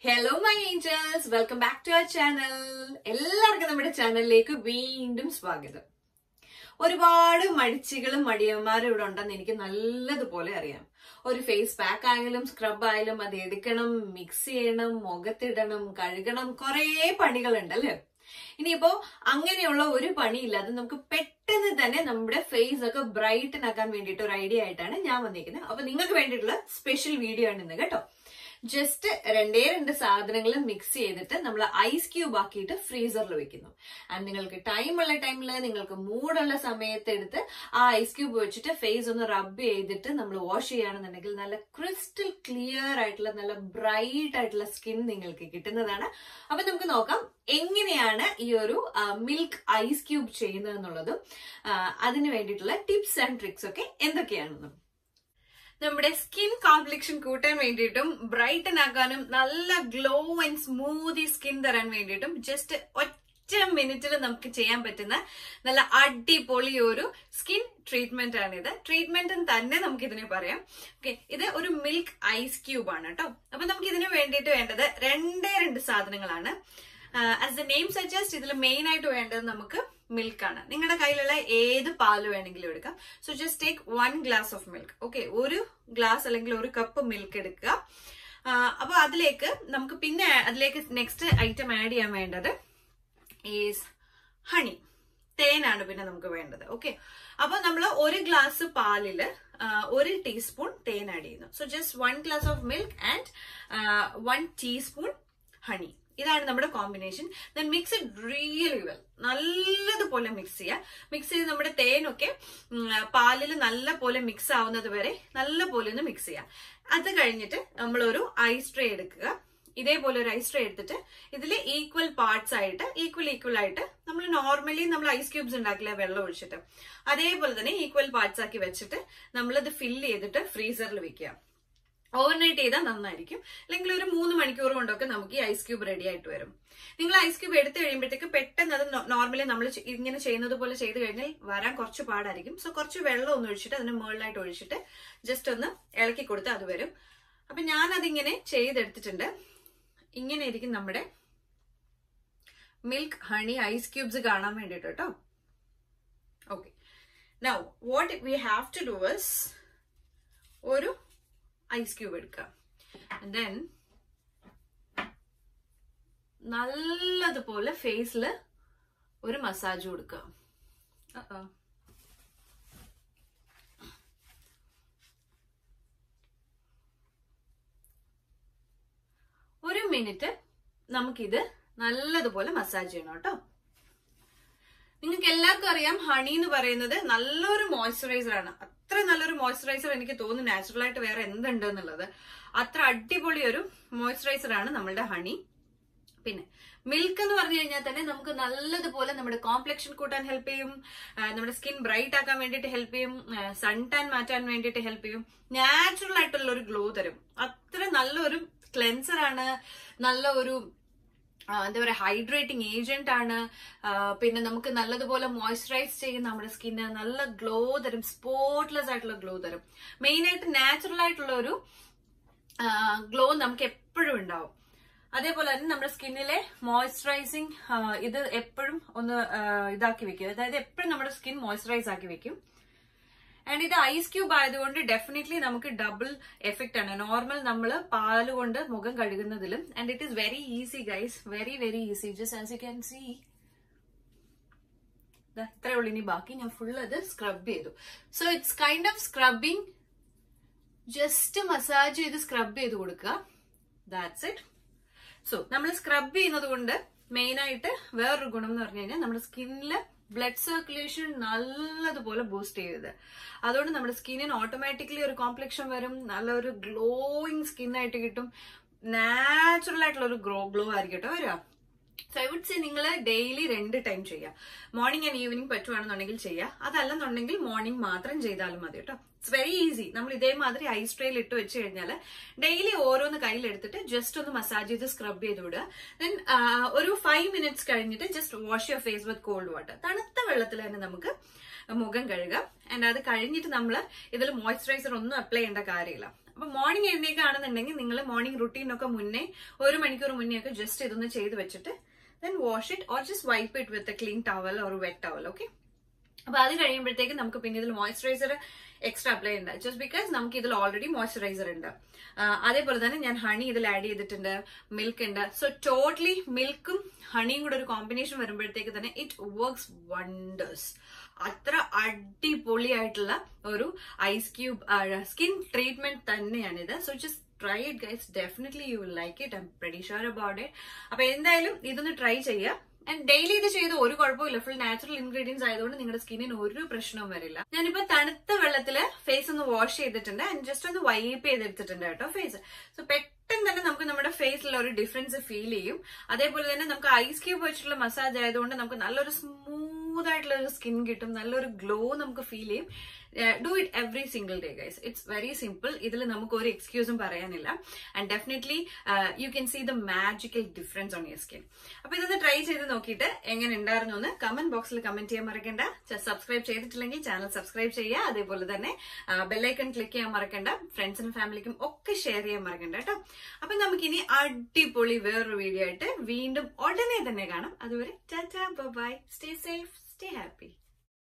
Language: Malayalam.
hello my angels welcome back to our channel എല്ലാവർക്കും നമ്മുടെ ചാനലിലേക്ക് വീണ്ടും സ്വാഗതം ഒരുപാട് മടിച്ചികളും മടിയന്മാരും ഇവിടെ ഉണ്ടെന്ന് എനിക്ക് നല്ലതുപോലെ അറിയാം ഒരു ഫേസ് പാക്ക് ആയാലും സ്ക്രബ് ആയാലും അത് എടുക്കണം മിക്സ് ചെയ്യണം മുഖത്തിടണം കഴുകണം കുറേ പണികളുണ്ട് അല്ലേ ഇനിയിപ്പോ അങ്ങനെയുള്ള ഒരു പണിയില്ലാതെ നമുക്ക് പെട്ടെന്ന് തന്നെ നമ്മുടെ ഫേസ് ഒക്കെ ബ്രൈറ്റൻ ആക്കാൻ വേണ്ടിയിട്ട് ഒരു ഐഡിയ ആയിട്ടാണ് ഞാൻ വന്നിരിക്കുന്നത് അപ്പൊ നിങ്ങൾക്ക് വേണ്ടിയിട്ടുള്ള സ്പെഷ്യൽ വീഡിയോ ആണ് ഇന്ന് കേട്ടോ ജസ്റ്റ് രണ്ടേ രണ്ട് സാധനങ്ങൾ മിക്സ് ചെയ്തിട്ട് നമ്മൾ ഐസ് ക്യൂബ് ആക്കിയിട്ട് ഫ്രീസറിൽ വെക്കുന്നു ആൻഡ് നിങ്ങൾക്ക് ടൈം ഉള്ള ടൈമിൽ നിങ്ങൾക്ക് മൂടുള്ള സമയത്ത് എടുത്ത് ആ ഐസ് ക്യൂബ് വെച്ചിട്ട് ഫേസ് ഒന്ന് റബ്ബ് ചെയ്തിട്ട് നമ്മൾ വാഷ് ചെയ്യുകയാണെന്നുണ്ടെങ്കിൽ നല്ല ക്രിസ്റ്റൽ ക്ലിയർ ആയിട്ടുള്ള നല്ല ബ്രൈറ്റ് ആയിട്ടുള്ള സ്കിൻ നിങ്ങൾക്ക് കിട്ടുന്നതാണ് അപ്പൊ നമുക്ക് നോക്കാം എങ്ങനെയാണ് ഈ ഒരു മിൽക്ക് ഐസ് ക്യൂബ് ചെയ്യുന്നത് എന്നുള്ളതും അതിന് വേണ്ടിയിട്ടുള്ള ടിപ്സ് ആൻഡ് ട്രിക്സ് ഒക്കെ എന്തൊക്കെയാണെന്നും നമ്മുടെ സ്കിൻ കോംപ്ലക്ഷൻ കൂട്ടാൻ വേണ്ടിയിട്ടും ബ്രൈറ്റൻ ആക്കാനും നല്ല ഗ്ലോ ആൻഡ് സ്മൂതി സ്കിൻ തരാൻ വേണ്ടിയിട്ടും ജസ്റ്റ് ഒറ്റ മിനിറ്റിൽ നമുക്ക് ചെയ്യാൻ പറ്റുന്ന നല്ല അടിപൊളി ഒരു സ്കിൻ ട്രീറ്റ്മെന്റ് ആണ് ഇത് ട്രീറ്റ്മെന്റ് തന്നെ നമുക്ക് ഇതിനെ പറയാം ഓക്കെ ഇത് ഒരു മിൽക്ക് ഐസ് ക്യൂബ് ആണ് കേട്ടോ അപ്പൊ നമുക്ക് ഇതിന് വേണ്ടിയിട്ട് വേണ്ടത് രണ്ടേ രണ്ട് സാധനങ്ങളാണ് ആസ് ദ നെയിം സജസ്റ്റ് ഇതിൽ മെയിൻ ആയിട്ട് വേണ്ടത് നമുക്ക് മിൽക്ക് ആണ് നിങ്ങളുടെ കയ്യിലുള്ള ഏത് പാല് വേണമെങ്കിലും എടുക്കാം so just take one glass of milk okay ഒരു ഗ്ലാസ് അല്ലെങ്കിൽ ഒരു കപ്പ് മിൽക്ക് എടുക്കുക അപ്പൊ അതിലേക്ക് നമുക്ക് പിന്നെ അതിലേക്ക് നെക്സ്റ്റ് ഐറ്റം ആഡ് ചെയ്യാൻ വേണ്ടത് ഈസ് ഹണി തേനാണ് പിന്നെ നമുക്ക് വേണ്ടത് ഓക്കെ അപ്പൊ നമ്മൾ ഒരു ഗ്ലാസ് പാലില് ഒരു ടീസ്പൂൺ തേൻ ആഡ് ചെയ്യുന്നു so just one glass of milk and one teaspoon honey ഇതാണ് നമ്മുടെ combination then mix it really well നല്ലതുപോലെ മിക്സ് ചെയ്യുക മിക്സ് ചെയ്ത് നമ്മുടെ തേനൊക്കെ പാലിൽ നല്ല പോലെ മിക്സ് ആവുന്നത് വരെ നല്ല പോലെ ഒന്ന് മിക്സ് ചെയ്യുക അത് കഴിഞ്ഞിട്ട് നമ്മൾ ഒരു ഐസ് ട്രേ എടുക്കുക ഇതേപോലെ ഒരു ഐസ് ട്രേ എടുത്തിട്ട് ഇതിൽ ഈക്വൽ പാർട്സ് ആയിട്ട് ഈക്വൽ ഈക്വൽ ആയിട്ട് നമ്മൾ നോർമലി നമ്മൾ ഐസ് ക്യൂബ്സ് ഉണ്ടാക്കില്ല വെള്ളം ഒഴിച്ചിട്ട് അതേപോലെ തന്നെ ഈക്വൽ പാർട്സ് ആക്കി വെച്ചിട്ട് നമ്മളിത് ഫില്ല് ചെയ്തിട്ട് ഫ്രീസറിൽ വെക്കുക ഓവർനൈറ്റ് ചെയ്താൽ നന്നായിരിക്കും അല്ലെങ്കിൽ ഒരു മൂന്ന് മണിക്കൂർ കൊണ്ടൊക്കെ നമുക്ക് ഈ ഐസ് ക്യൂബ് റെഡി ആയിട്ട് വരും നിങ്ങൾ ഐസ് ക്യൂബ് എടുത്തു കഴിയുമ്പോഴത്തേക്ക് പെട്ടെന്ന് അത് നോർമലി നമ്മൾ ഇങ്ങനെ ചെയ്യുന്നത് പോലെ ചെയ്ത് കഴിഞ്ഞാൽ വരാൻ കുറച്ച് പാടായിരിക്കും സോ കുറച്ച് വെള്ളം ഒന്ന് ഒഴിച്ചിട്ട് അതിന് മുകളിലായിട്ട് ഒഴിച്ചിട്ട് ജസ്റ്റ് ഒന്ന് ഇളക്കി കൊടുത്ത് അത് വരും അപ്പൊ ഞാൻ അതിങ്ങനെ ചെയ്തെടുത്തിട്ടുണ്ട് ഇങ്ങനെ ഇരിക്കും നമ്മുടെ മിൽക്ക് ഹണി ഐസ് ക്യൂബ്സ് കാണാൻ വേണ്ടിട്ട് കേട്ടോ okay now what we have to do was ഒരു ഐസ് ക്യൂബ് എടുക്കുക ദെൻ നല്ലതുപോലെ ഫേസിൽ ഒരു മസാജ് കൊടുക്കുക ഒരു മിനിറ്റ് നമുക്കിത് നല്ലതുപോലെ മസാജ് ചെയ്യണം കേട്ടോ നിങ്ങൾക്ക് എല്ലാവർക്കും അറിയാം ഹണി എന്ന് പറയുന്നത് നല്ലൊരു മോയ്സ്ചറൈസർ ആണ് അത്ര നല്ലൊരു മോയ്സ്ചറൈസർ എനിക്ക് തോന്നുന്നു നാച്ചുറൽ ആയിട്ട് വേറെ എന്തുണ്ട് എന്നുള്ളത് അത്ര അടിപൊളി ഒരു മോയ്സ്ചറൈസർ ആണ് നമ്മളുടെ ഹണി പിന്നെ മിൽക്ക് എന്ന് പറഞ്ഞു കഴിഞ്ഞാൽ തന്നെ നമുക്ക് നല്ലതുപോലെ നമ്മുടെ കോംപ്ലക്ഷൻ കൂട്ടാൻ ഹെൽപ്പ് ചെയ്യും നമ്മുടെ സ്കിൻ ബ്രൈറ്റ് ആക്കാൻ വേണ്ടിയിട്ട് ഹെൽപ്പ് ചെയ്യും സൺ ടാൻ മാറ്റാൻ വേണ്ടിയിട്ട് ഹെൽപ്പ് ചെയ്യും നാച്ചുറൽ ആയിട്ടുള്ള ഒരു ഗ്ലോ തരും അത്ര നല്ലൊരു ക്ലെൻസർ ആണ് നല്ല ഒരു എന്താ പറയുക ഹൈഡ്രേറ്റിംഗ് ഏജന്റ് ആണ് പിന്നെ നമുക്ക് നല്ലതുപോലെ മോയ്സ്ചറൈസ് ചെയ്യും നമ്മുടെ സ്കിന്ന് നല്ല ഗ്ലോ തരും സ്പോട്ട്ലെസ് ആയിട്ടുള്ള ഗ്ലോ തരും മെയിൻ ആയിട്ട് നാച്ചുറൽ ആയിട്ടുള്ള ഒരു ഗ്ലോ നമുക്ക് എപ്പോഴും ഉണ്ടാവും അതേപോലെ തന്നെ നമ്മുടെ സ്കിന്നിലെ മോയ്സ്ചറൈസിങ് ഇത് എപ്പോഴും ഒന്ന് ഇതാക്കി വെക്കും അതായത് എപ്പോഴും നമ്മുടെ സ്കിൻ മോയ്സ്ചറൈസ് ആക്കി വെക്കും ആൻഡ് ഇത് ഐസ് ക്യൂബ് ആയതുകൊണ്ട് ഡെഫിനറ്റ്ലി നമുക്ക് ഡബിൾ എഫക്റ്റ് ആണ് നോർമൽ നമ്മൾ പാല് കൊണ്ട് മുഖം കഴുകുന്നതിലും and it is very easy guys very very easy just as you can see ഇത്രേ ഉള്ളൂ ഇനി ബാക്കി ഞാൻ ഫുൾ അത് സ്ക്രബ് ചെയ്തു so it's kind of scrubbing just massage ചെയ്ത് സ്ക്രബ് ചെയ്ത് കൊടുക്കുക ദാറ്റ്സ് ഇറ്റ് സോ നമ്മൾ സ്ക്രബ് ചെയ്യുന്നത് കൊണ്ട് മെയിൻ ആയിട്ട് വേറൊരു ഗുണം എന്ന് പറഞ്ഞു കഴിഞ്ഞാൽ നമ്മുടെ സ്കിന്നില് ബ്ലഡ് സർക്കുലേഷൻ നല്ലതുപോലെ ബൂസ്റ്റ് ചെയ്തത് അതുകൊണ്ട് നമ്മുടെ സ്കിന്നിന് ഓട്ടോമാറ്റിക്കലി ഒരു കോംപ്ലക്ഷൻ വരും നല്ലൊരു ഗ്ലോയിങ് സ്കിന്നായിട്ട് കിട്ടും നാച്ചുറൽ ആയിട്ടുള്ള ഒരു ഗ്ലോ ഗ്ലോ ആയിരിക്കും കേട്ടോ വരിക സോ ഐ വുഡ് സേ നിങ്ങൾ ഡെയിലി രണ്ട് ടൈം ചെയ്യുക മോർണിംഗ് ആൻഡ് ഈവനിങ് പറ്റുവാണെന്നുണ്ടെങ്കിൽ ചെയ്യുക അതല്ലെന്നുണ്ടെങ്കിൽ മോർണിംഗ് മാത്രം ചെയ്താലും മതി കേട്ടോ ഇറ്റ്സ് വെരി ഈസി നമ്മൾ ഇതേമാതിരി ഐസ് ട്രേയിൽ ഇട്ട് വെച്ച് കഴിഞ്ഞാൽ ഡെയിലി ഓരോന്ന് കയ്യിലെടുത്തിട്ട് ജസ്റ്റ് ഒന്ന് മസാജ് ചെയ്ത് സ്ക്രബ് ചെയ്ത് വിടുക ദെൻ ഒരു ഫൈവ് മിനിറ്റ്സ് കഴിഞ്ഞിട്ട് just wash your face with cold water തണുത്ത വെള്ളത്തിൽ തന്നെ നമുക്ക് മുഖം കഴുകുക ആൻഡ് അത് കഴിഞ്ഞിട്ട് നമ്മൾ ഇതിൽ മോയ്സ്ചറൈസർ ഒന്നും അപ്ലൈ ചെയ്യേണ്ട കാര്യമില്ല അപ്പൊ മോർണിംഗ് എഴുന്നേക്കാണെന്നുണ്ടെങ്കിൽ നിങ്ങൾ മോർണിംഗ് റുട്ടീനൊക്കെ മുന്നേ ഒരു മണിക്കൂർ മുന്നേ ഒക്കെ ജസ്റ്റ് ഇതൊന്ന് ചെയ്ത് വെച്ചിട്ട് then wash it or just wipe it with clean towel or wet towel okay അപ്പൊ അത് കഴിയുമ്പോഴത്തേക്ക് നമുക്ക് പിന്നെ ഇതിൽ മോയ്സ്ചറൈസർ എക്സ്ട്രാ അപ്ലൈ ഉണ്ട് ജസ്റ്റ് ബിക്കോസ് നമുക്ക് ഇതിൽ ഓൾറെഡി മോയ്സ്ചറൈസർ ഉണ്ട് ആ, അതേപോലെ തന്നെ ഞാൻ ഹണി ഇതിൽ ആഡ് ചെയ്തിട്ടുണ്ട് മിൽക്ക് ഉണ്ട് സോ ടോട്ടലി മിൽക്കും ഹണിയും കൂടെ ഒരു കോമ്പിനേഷൻ വരുമ്പോഴത്തേക്ക് തന്നെ ഇറ്റ് വർക്ക്സ് വണ്ടേഴ്സ് അത്ര അടിപൊളിയായിട്ടുള്ള ഒരു ഐസ് ക്യൂബ് സ്കിൻ ട്രീറ്റ്മെന്റ് തന്നെയാണിത് so just try it guys definitely you will like it I'm pretty sure about it അപ്പൊ എന്തായാലും ഇതൊന്ന് ട്രൈ ചെയ്യുക ആൻഡ് ഡെയിലി ഇത് ചെയ്ത് ഒരു കുഴപ്പമില്ല ഫുൾ നാച്ചുറൽ ഇൻഗ്രീഡിയൻസ് ആയതുകൊണ്ട് നിങ്ങളുടെ സ്കിന്നിന് ഒരു പ്രശ്നവും വരില്ല ഞാനിപ്പോ തണുത്ത വെള്ളത്തില് ഫേസ് ഒന്ന് വാഷ് ചെയ്തിട്ടുണ്ട് ആൻഡ് ജസ്റ്റ് ഒന്ന് വൈപ്പ് ചെയ്തെടുത്തിട്ടുണ്ട് കേട്ടോ ഫേസ് സോ പെട്ടെന്ന് തന്നെ നമുക്ക് നമ്മുടെ ഫേസിൽ ഒരു ഡിഫറൻസ് ഫീൽ ചെയ്യും അതേപോലെ തന്നെ നമുക്ക് ഐസ് ക്യൂബ് വെച്ചിട്ടുള്ള മസാജ് ആയതുകൊണ്ട് നമുക്ക് നല്ലൊരു സ്മൂത്ത് ആയിട്ടുള്ള ഒരു സ്കിൻ കിട്ടും നല്ലൊരു ഗ്ലോ നമുക്ക് ഫീൽ ചെയ്യും do it every single day guys it's very simple ഇതിൽ നമുക്ക് ഒരു എക്സ്ക്യൂസും പറയാനില്ല and definitely you can see the magical difference on your skin അപ്പൊ ഇതൊന്ന് ട്രൈ ചെയ്ത് നോക്കിയിട്ട് എങ്ങനെ ഉണ്ടായിരുന്നു എന്ന് കമന്റ് ബോക്സിൽ കമന്റ് ചെയ്യാൻ മറക്കണ്ട സബ്സ്ക്രൈബ് ചെയ്തിട്ടില്ലെങ്കിൽ ചാനൽ സബ്സ്ക്രൈബ് ചെയ്യുക അതേപോലെ തന്നെ ബെല്ലൈക്കൺ ക്ലിക്ക് ചെയ്യാൻ മറക്കണ്ട ഫ്രണ്ട്സിനും ഫാമിലിക്കും ഒക്കെ ഷെയർ ചെയ്യാൻ മറക്കണ്ട കേട്ടോ അപ്പൊ നമുക്കിനി അടിപൊളി വേറൊരു വീഡിയോ ആയിട്ട് വീണ്ടും ഉടനെ തന്നെ കാണാം അതുവരെ tata bye stay safe stay happy